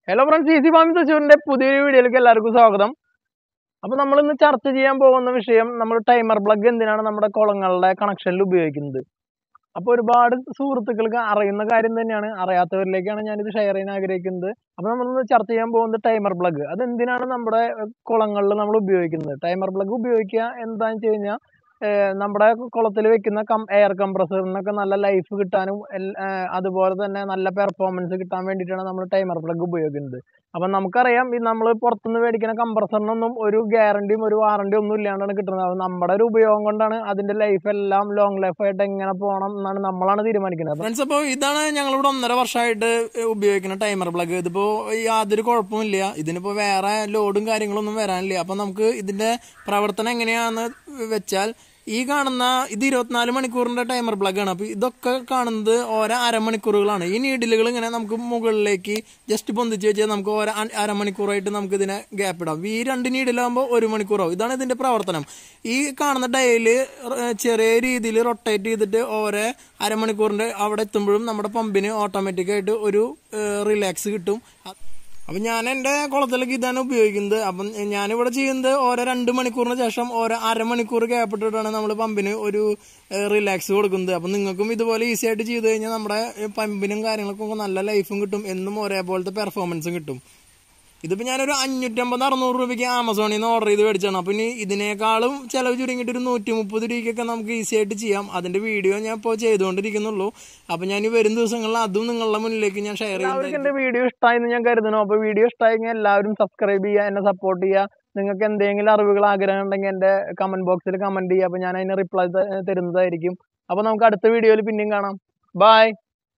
hello friends easy farming തൃശ്ശൂരിന്റെ പുതിയൊരു വീഡിയോയിലേക്ക് എല്ലാവർക്കും സ്വാഗതം അപ്പൊ നമ്മൾ ഇന്ന് ചർച്ച ചെയ്യാൻ പോകുന്ന വിഷയം നമ്മൾ ടൈമർ പ്ലഗ് എന്തിനാണ് നമ്മുടെ കുളങ്ങളുടെ കണക്ഷനിൽ ഉപയോഗിക്കുന്നത് അപ്പൊ ഒരുപാട് സുഹൃത്തുക്കൾക്ക് അറിയുന്ന കാര്യം തന്നെയാണ് അറിയാത്തവരിലേക്കാണ് ഞാനിത് ഷെയർ ചെയ്യാൻ ആഗ്രഹിക്കുന്നത് അപ്പൊ നമ്മൾ ഇന്ന് ചർച്ച ചെയ്യാൻ പോകുന്നത് ടൈമർ പ്ലഗ് അത് എന്തിനാണ് നമ്മുടെ കുളങ്ങളിൽ നമ്മൾ ഉപയോഗിക്കുന്നത് ടൈമർ പ്ലഗ് ഉപയോഗിക്കുക എന്താണെന്ന് വെച്ച് കഴിഞ്ഞാൽ നമ്മുടെ കുളത്തിൽ വെക്കുന്ന കം എയർ കംപ്രസറിനൊക്കെ നല്ല ലൈഫ് കിട്ടാനും എൽ- ഏർ അതുപോലെ തന്നെ നല്ല പെർഫോമൻസ് കിട്ടാൻ വേണ്ടിയിട്ടാണ് നമ്മൾ ടൈമർ പ്ലഗ് ഉപയോഗിക്കുന്നത് അപ്പം നമുക്കറിയാം ഈ നമ്മൾ പുറത്തുനിന്ന് മേടിക്കുന്ന കംപ്രസറിനൊന്നും ഒരു ഗ്യാരണ്ടിയും ഒരു വാറണ്ടിയും ഒന്നും ഇല്ലാണ്ടാണ് കിട്ടുന്നത് അപ്പം നമ്മുടെ ഒരു ഉപയോഗം കൊണ്ടാണ് അതിന്റെ ലൈഫ് എല്ലാം ലോങ് ലൈഫ് ആയിട്ട് എങ്ങനെ പോകണം എന്നാണ് നമ്മളാണ് തീരുമാനിക്കുന്നത് അപ്പം ഫ്രണ്ട്സ് അപ്പോൾ ഇതാണ് ഞങ്ങളിവിടെ ഒന്നര വർഷമായിട്ട് ഉപയോഗിക്കുന്ന ടൈമർ പ്ലഗ് ഇതിപ്പോ യാതൊരു കുഴപ്പമില്ല ഇതിനിപ്പോ വേറെ ലോഡും കാര്യങ്ങളൊന്നും വരാനില്ല അപ്പൊ നമുക്ക് ഇതിന്റെ പ്രവർത്തനം എങ്ങനെയാന്ന് വെച്ചാൽ ഈ കാണുന്ന ഇത് ഇരുപത്തിനാല് മണിക്കൂറിന്റെ ടൈമർ പ്ലഗ് ആണ് അപ്പൊ ഇതൊക്കെ കാണുന്നത് ഓരോ അരമണിക്കൂറുകളാണ് ഈ നീഡിലുകൾ ഇങ്ങനെ നമുക്ക് മുകളിലേക്ക് ജസ്റ്റ് പൊന്തിച്ച് വെച്ചാൽ നമുക്ക് ഓരോ അ- അരമണിക്കൂറായിട്ട് നമുക്ക് ഇതിനെ ഗ്യാപ്പ് ഇടാം ഈ രണ്ട് നീഡിലാകുമ്പോൾ ഒരു മണിക്കൂറാവും ഇതാണ് ഇതിന്റെ പ്രവർത്തനം ഈ കാണുന്ന ഡയല് ചെറിയ രീതിയിൽ റൊട്ടേറ്റ് ചെയ്തിട്ട് ഓരോ അരമണിക്കൂറിന്റെ അവിടെ എത്തുമ്പോഴും നമ്മുടെ പമ്പിന് ഓട്ടോമാറ്റിക്കായിട്ട് ഒരു റിലാക്സ് കിട്ടും അപ്പം ഞാൻ എൻ്റെ കുളത്തിലേക്ക് ഇതാണ് ഉപയോഗിക്കുന്നത് അപ്പം ഞാനിവിടെ ചെയ്യുന്നത് ഓരോ രണ്ട് മണിക്കൂറിന് ശേഷം ഓരോ അരമണിക്കൂർ ഗ്യാപ്പ് ഇട്ടിട്ടാണ് നമ്മൾ പമ്പിന് ഒരു റിലാക്സ് കൊടുക്കുന്നത് അപ്പം നിങ്ങൾക്കും ഇതുപോലെ ഈസി ആയിട്ട് ചെയ്ത് കഴിഞ്ഞാൽ നമ്മുടെ പമ്പിനും കാര്യങ്ങൾക്കും നല്ല ലൈഫും കിട്ടും എന്നും ഒരേപോലത്തെ പെർഫോമൻസും കിട്ടും ഇതിപ്പോ ഞാനൊരു അഞ്ഞൂറ്റമ്പത് അറുന്നൂറ് രൂപയ്ക്ക് ആമസോണിൽ നിന്ന് ഓർഡർ ചെയ്ത് മേടിച്ചാണ് അപ്പൊ ഇനി ഇതിനേക്കാളും ചെലവ് ചുരുങ്ങിയിട്ട് ഒരു നൂറ്റി മുപ്പത് രൂപയ്ക്കൊക്കെ നമുക്ക് ഈസി ആയിട്ട് ചെയ്യാം അതിന്റെ വീഡിയോ ഞാൻ ഇപ്പോൾ ചെയ്തുകൊണ്ടിരിക്കുന്നുള്ളൂ അപ്പൊ ഞാൻ ഈ വരും ദിവസങ്ങളിൽ അതും നിങ്ങളുടെ മുന്നിലേക്ക് ഞാൻ ഷെയർ എല്ലാവർക്കും ചെയ്യുന്നത് എന്റെ വീഡിയോ ഇഷ്ടമായെന്ന് ഞാൻ കരുതുന്നു അപ്പൊ വീഡിയോ ഇഷ്ടമായെങ്കിൽ എല്ലാവരും സബ്സ്ക്രൈബ് ചെയ്യുക എന്നെ സപ്പോർട്ട് ചെയ്യുക നിങ്ങൾക്ക് എന്തെങ്കിലും അറിവുകൾ ആഗ്രഹം ഉണ്ടെങ്കിൽ എന്റെ കമന്റ് ബോക്സിൽ കമന്റ് ചെയ്യുക അപ്പൊ ഞാൻ അതിന് റിപ്ലൈ തരുന്നതായിരിക്കും അപ്പൊ നമുക്ക് അടുത്ത വീഡിയോയിൽ പിന്നെയും കാണാം ബൈ